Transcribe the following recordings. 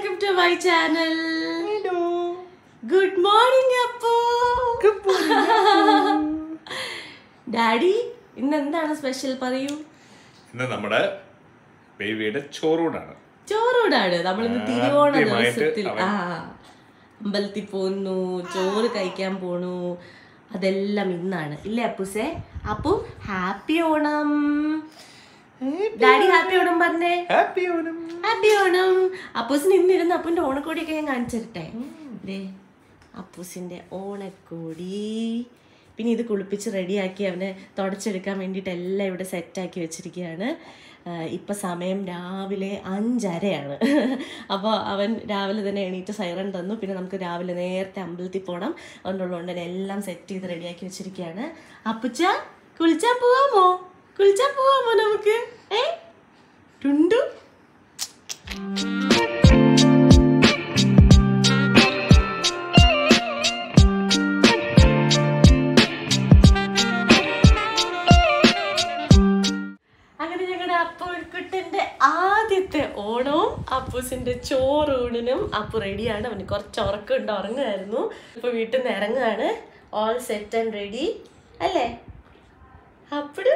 Welcome to my channel hello good morning Appu daddy ഇന്ന് എന്താണ് special പറയൂ ഇന്ന് നമ്മുടെ ബേബിയുടെ ചോറൂടാണ് ചോറൂടാണ് നമ്മളിന്ന് തിരുവോണ ആദ്യമായിട്ട് ദിവസത്തിൽ അവൻ- ആ അമ്പലത്തിൽ പോന്നു ചോറ് കഴിക്കാൻ പോണു അതെല്ലാം ഇന്നാണ് ഇല്ലേ അപ്പുസേ Appu happy Onam daddy happy Onam പറഞ്ഞേ ഹാപ്പി ഓണം ഹാപ്പി ഓണം അപ്പൂസിന് ഇന്നിരുന്ന് അപ്പൂന്റെ ഓണക്കോടിയൊക്കെ ഞാൻ കാണിച്ചു തരട്ടെ ദേ അപ്പൂസിന്റെ ഓണക്കോടി പിന്നെ ഇത് കുളിപ്പിച്ച് റെഡിയാക്കി അവനെ തുടച്ചെടുക്കാൻ വേണ്ടിയിട്ട് എല്ലാം ഇവിടെ സെറ്റാക്കി വെച്ചിരിക്കുകയാണ് ആഹ് ഇപ്പം സമയം രാവിലെ അഞ്ചരയാണ് അപ്പോൾ അവൻ രാവിലെ തന്നെ എണീറ്റ് സൈറൺ തന്നു പിന്നെ നമുക്ക് രാവിലെ നേരത്തെ അമ്പലത്തിൽ പോകണം അതുകൊണ്ടുള്ളതുകൊണ്ട് തന്നെ എല്ലാം സെറ്റ് ചെയ്ത് റെഡിയാക്കി വെച്ചിരിക്കുകയാണ് അപ്പുച്ച കുളിച്ചാൻ പോവാമോ കുളിച്ചാൻ പോവാമോ നമുക്ക് ഏ ടുണ്ടു അങ്ങനെ ഞങ്ങളുടെ അപ്പുക്കുട്ടന്റെ ആദ്യത്തെ ഓണവും അപ്പൂസിന്റെ ചോറൂണിനും അപ്പു റെഡിയാണ് അവന് കുറച്ച് ഉറക്കമുണ്ട് ഉറങ്ങുമായിരുന്നു ഇപ്പൊ വീട്ടിൽ നിന്ന് ഇറങ്ങുകയാണ് ഓൾ സെറ്റ് ആൻഡ് റെഡി അല്ലേ അപ്പഴും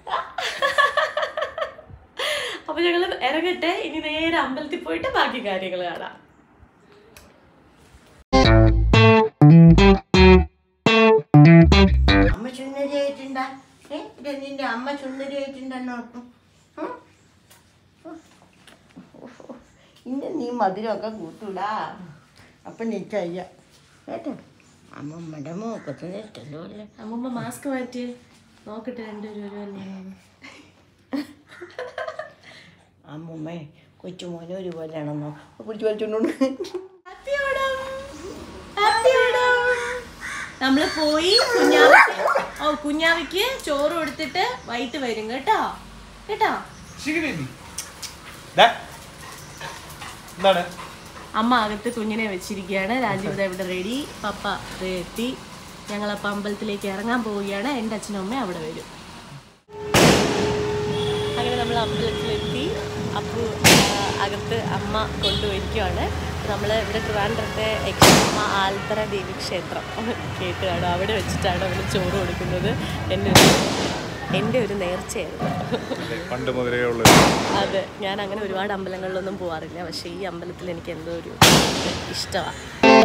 അപ്പൊ ഞങ്ങൾ ഇറങ്ങട്ടെ ഇനി നേരെ അമ്പലത്തിൽ പോയിട്ട് ബാക്കി കാര്യങ്ങൾ കാണാം അമ്മ സുന്ദരിയായിട്ടുണ്ടാ ഏ ഇത് നിന്റെ അമ്മ സുന്ദരിയായിട്ടുണ്ടെന്ന് ഓർക്കും ഇന്ന നീ മധുരമൊക്കെ കൂട്ടൂടാ അപ്പം നിൽക്കയ്യ കേട്ടോ അമ്മമ്മയുടെ മൂക്കത്തിന് ഇഷ്ടമല്ലോ അല്ലേ അമ്മമ്മ മാസ്ക് മാറ്റി നോക്കട്ടെ രണ്ടുപേരും ഒരു തന്നെയാണ് അമ്മമ്മേ കൊച്ചുമോനെ ഒരുപോലെയാണെന്നോ പിടിച്ചു വലിച്ചോണ്ട് ഹാപ്പി ഓണം ഹാപ്പി ഓണം നമ്മള് പോയി കുഞ്ഞാവയ്ക്ക് ഓ കുഞ്ഞാവയ്ക്ക് ചോറ് കൊടുത്തിട്ട് വൈകിട്ട് വരും കേട്ടോ കേട്ടോ എന്താണ് അമ്മ അകത്ത് കുഞ്ഞിനെ വെച്ചിരിക്കുകയാണ് രാജീവ് ദാ ഇവിടെ റെഡി പപ്പ ദേ എത്തി ഞങ്ങളപ്പോൾ അമ്പലത്തിലേക്ക് ഇറങ്ങാൻ പോവുകയാണ് എൻ്റെ അച്ഛനും അമ്മയും അവിടെ വരും അങ്ങനെ നമ്മൾ അമ്പലത്തിലെത്തി അപ്പോൾ അകത്ത് അമ്മ കൊണ്ടുപോയിരിക്കുവാണ് നമ്മൾ ഇവിടെ ട്രിവാൻഡ്രത്തെ എക്സമ്മ ആൽത്തറ ദേവി ക്ഷേത്രം കേട്ട് കാണും അവിടെ വെച്ചിട്ടാണ് അവന് ചോറ് കൊടുക്കുന്നത് എൻ്റെ ഒരു എൻ്റെ ഒരു നേർച്ചയായിരുന്നു പണ്ട് മുതലേ ഉള്ളത് അതെ ഞാൻ അങ്ങനെ ഒരുപാട് അമ്പലങ്ങളിലൊന്നും പോവാറില്ല പക്ഷേ ഈ അമ്പലത്തിൽ എനിക്ക് എന്തോ ഒരു ഇഷ്ടമാണ്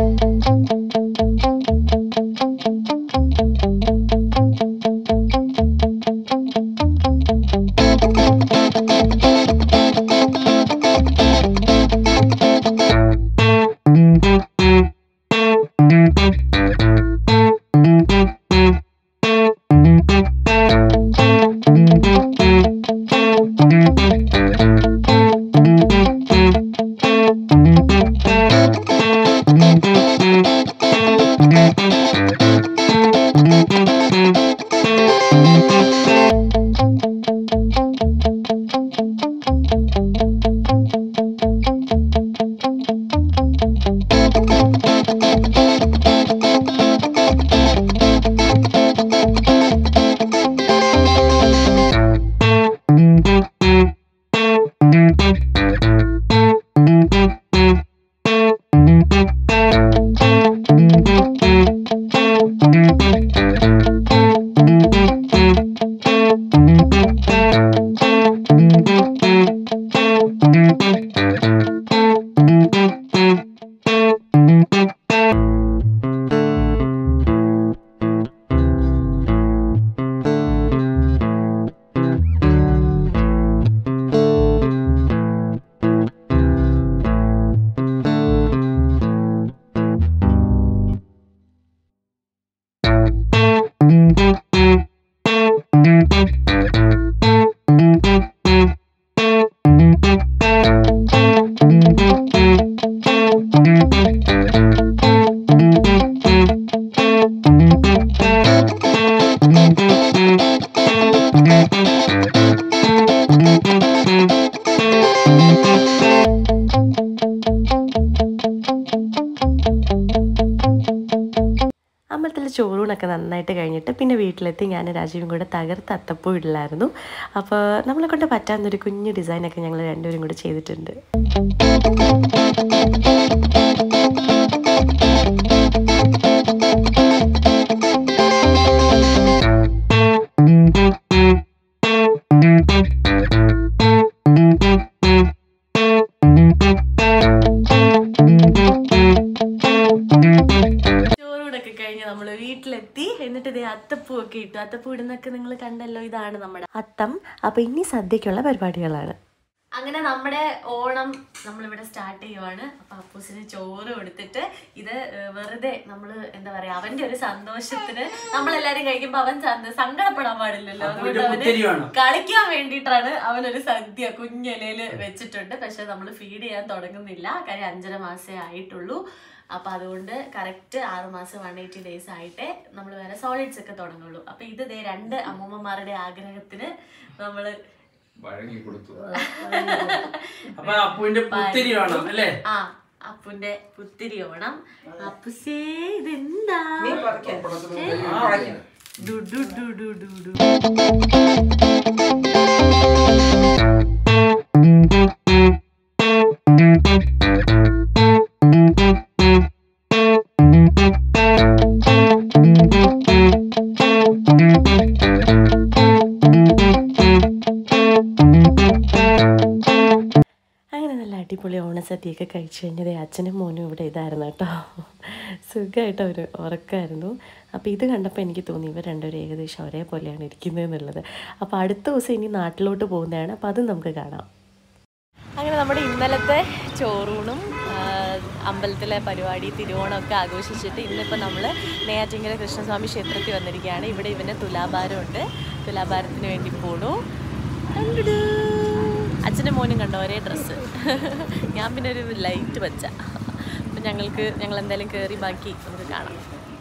അമ്പലത്തിലെ ചോറൂണൊക്കെ നന്നായിട്ട് കഴിഞ്ഞിട്ട് പിന്നെ വീട്ടിലെത്തി ഞാൻ രാജീവും കൂടെ തകർത്ത് അത്തപ്പൂ ഇടലായിരുന്നു അപ്പോൾ നമ്മളെ കൊണ്ട് പറ്റാവുന്നൊരു കുഞ്ഞു ഡിസൈനൊക്കെ ഞങ്ങൾ രണ്ടുപേരും കൂടെ ചെയ്തിട്ടുണ്ട് അത്തപ്പൂ ഒക്കെ ഇട്ടു അത്തപ്പൂ ഇടുന്നൊക്കെ നിങ്ങൾ കണ്ടല്ലോ ഇതാണ് നമ്മുടെ അത്തം അപ്പൊ ഇനി സദ്യക്കുള്ള പരിപാടികളാണ് അങ്ങനെ നമ്മുടെ ഓണം നമ്മളിവിടെ സ്റ്റാർട്ട് ചെയ്യുവാണ് അപ്പൊ അപ്പൂസിന് ചോറ് കൊടുത്തിട്ട് ഇത് ഏഹ്, വെറുതെ നമ്മൾ എന്താ പറയാ അവന്റെ ഒരു സന്തോഷത്തിന് നമ്മളെല്ലാരും കഴിക്കുമ്പോ അവൻ സന്ത- സങ്കടപ്പെടാൻ പാടില്ലല്ലോ അതുകൊണ്ട് അവന് കളിക്കാൻ വേണ്ടിയിട്ടാണ് അവനൊരു സദ്യ കുഞ്ഞിലയില് വെച്ചിട്ടുണ്ട് പക്ഷെ നമ്മൾ ഫീഡ് ചെയ്യാൻ തുടങ്ങുന്നില്ല കാര്യം അഞ്ചര മാസേ ആയിട്ടുള്ളൂ അപ്പൊ അതുകൊണ്ട് കറക്റ്റ് ആറ് മാസം വൺ എയ്റ്റി ഡേയ്സ് ആയിട്ടേ നമ്മൾ വേറെ സോളിഡ്സ് ഒക്കെ തുടങ്ങുള്ളൂ അപ്പൊ ഇത് ദേ രണ്ട് അമ്മൂമ്മമാരുടെ ആഗ്രഹത്തിന് നമ്മള് വഴങ്ങി കൊടുത്തു അപ്പൊ അപ്പുവിന്റെ പുത്തിരി വേണം അല്ലേ ആ അപ്പുന്റെ പുത്തിരി ഓണം അപ്പുസേ ഇതെന്താ ഏ? ഡു ഡു ഡു ഡു ഡു ഡു. അങ്ങനെ നല്ല അടിപൊളി ഓണസദ്യയൊക്കെ കഴിച്ചു കഴിഞ്ഞത് അച്ഛനും മോനും ഇവിടെ ഇതായിരുന്നു കേട്ടോ സുഖമായിട്ട് അവർ ഉറക്കമായിരുന്നു അപ്പോൾ ഇത് കണ്ടപ്പോൾ എനിക്ക് തോന്നി ഇവർ രണ്ടുപേരും ഏകദേശം ഒരേപോലെയാണ് ഇരിക്കുന്നത് എന്നുള്ളത് അപ്പോൾ അടുത്ത ദിവസം ഇനി നാട്ടിലോട്ട് പോകുന്നതാണ് അപ്പോൾ അതും നമുക്ക് കാണാം അങ്ങനെ നമ്മുടെ ഇന്നലത്തെ ചോറൂണും ആ, അമ്പലത്തിലെ പരിപാടി തിരുവോണമൊക്കെ ആഘോഷിച്ചിട്ട് ഇന്നിപ്പോൾ നമ്മൾ നെയ്യാറ്റിങ്കര കൃഷ്ണസ്വാമി ക്ഷേത്രത്തിൽ വന്നിരിക്കുകയാണ് ഇവിടെ ഇവന് തുലാഭാരമുണ്ട് തുലാഭാരത്തിന് വേണ്ടി പോണു കണ്ടിടൂ. അച്ഛനും മോനും കണ്ടോ ഒരേ ഡ്രസ്സ് ഞാൻ പിന്നെ ഒരു ലൈറ്റ് വെച്ച അപ്പം ഞങ്ങൾക്ക് ഞങ്ങൾ എന്തായാലും കയറി ബാക്കി നമുക്ക് കാണാം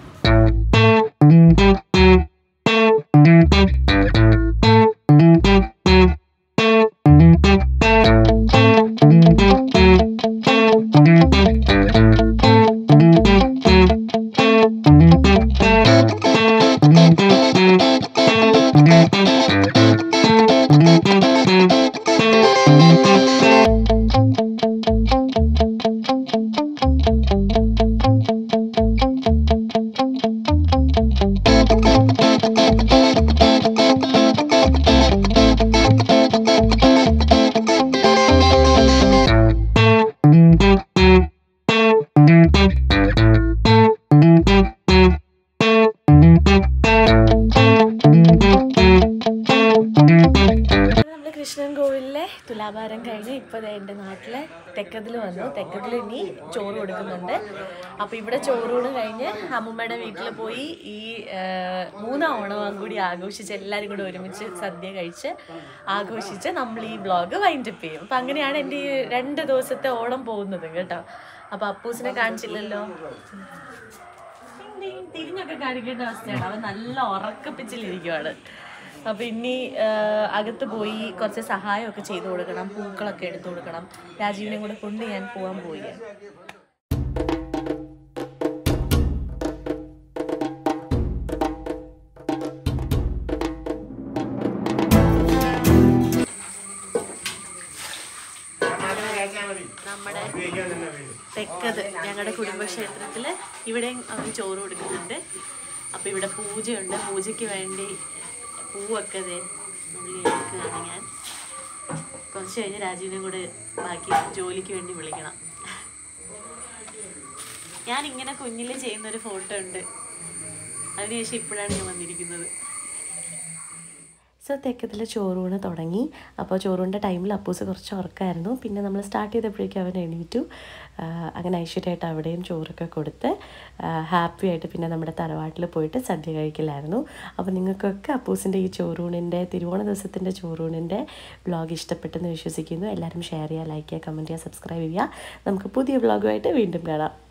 നമ്മൾ കൃഷ്ണൻ കോവിലിലെ തുലാഭാരം കഴിഞ്ഞ് ഇപ്പോൾ എൻ്റെ നാട്ടിലെ തെക്കതിൽ വന്നു തെക്കതിൽ ഇനി ചോറ് കൊടുക്കുന്നുണ്ട് അപ്പോൾ ഇവിടെ ചോറൂണ് കഴിഞ്ഞ് അമ്മൂമ്മയുടെ വീട്ടിൽ പോയി ഈ ആ, മൂന്നാം ഓണവും കൂടി ആഘോഷിച്ച് എല്ലാവരും കൂടി ഒരുമിച്ച് സദ്യ കഴിച്ച് ആഘോഷിച്ച് നമ്മൾ ഈ വ്ളോഗ് വൈൻഡപ്പ് ചെയ്യും അപ്പം അങ്ങനെയാണ് എൻ്റെ ഈ രണ്ട് ദിവസത്തെ ഓണം പോകുന്നത് കേട്ടോ അപ്പോൾ അപ്പൂസിനെ കാണിച്ചില്ലല്ലോ ടിങ് ടിങ് തിരിഞ്ഞൊക്കെ കാണിക്കേണ്ട അവസ്ഥയാണ് അവൻ നല്ല ഉറക്കപ്പിച്ചിലിരിക്കുവാണ് അപ്പൊ ഇനി ആ, അകത്ത് പോയി കുറച്ച് സഹായമൊക്കെ ചെയ്തു കൊടുക്കണം പൂക്കളൊക്കെ എടുത്തു കൊടുക്കണം രാജീവിനെ കൂടെ കൊണ്ട് ഞാൻ പോവാൻ പോവുകയാണ് നമ്മുടെ തെക്കത് ഞങ്ങളുടെ കുടുംബക്ഷേത്രത്തില് ഇവിടെയും അവൻ ചോറ് കൊടുക്കുന്നുണ്ട് അപ്പൊ ഇവിടെ പൂജയുണ്ട് പൂജയ്ക്ക് വേണ്ടി പൂവൊക്കെ ദേ നുള്ളി എടുക്കുകയാണ് ഞാൻ കുറച്ച് കഴിഞ്ഞ് രാജീവിനെ കൂടെ ബാക്കി ജോലിക്ക് വേണ്ടി വിളിക്കണം ഞാൻ ഇങ്ങനെ കുഞ്ഞിൽ ചെയ്യുന്ന ഒരു ഫോട്ടോ ഉണ്ട് അതിനുശേഷം ഇപ്പോഴാണ് ഞാൻ വന്നിരിക്കുന്നത് സോ തെക്കത്തിലെ ചോറൂണ് തുടങ്ങി അപ്പോൾ ചോറൂണിൻ്റെ ടൈമിൽ അപ്പൂസ് കുറച്ച് ഉറക്കമായിരുന്നു പിന്നെ നമ്മൾ സ്റ്റാർട്ട് ചെയ്തപ്പോഴേക്കും അവൻ എണീറ്റു ആ, അങ്ങനെ ഐശ്വര്യമായിട്ട് അവിടെയും ചോറൊക്കെ കൊടുത്ത് ഹാപ്പി ആയിട്ട് പിന്നെ നമ്മുടെ തറവാട്ടിൽ പോയിട്ട് സദ്യ കഴിക്കലായിരുന്നു അപ്പോൾ നിങ്ങൾക്കൊക്കെ അപ്പൂസിൻ്റെ ഈ ചോറൂണിൻ്റെ തിരുവോണ ദിവസത്തിൻ്റെ ചോറൂണിൻ്റെ വ്ളോഗ് ഇഷ്ടപ്പെട്ടെന്ന് വിശ്വസിക്കുന്നു എല്ലാവരും ഷെയർ ചെയ്യുക ലൈക്ക് ചെയ്യുക കമൻറ്റ് ചെയ്യുക സബ്സ്ക്രൈബ് ചെയ്യുക നമുക്ക് പുതിയ വ്ളോഗുമായിട്ട് വീണ്ടും കാണാം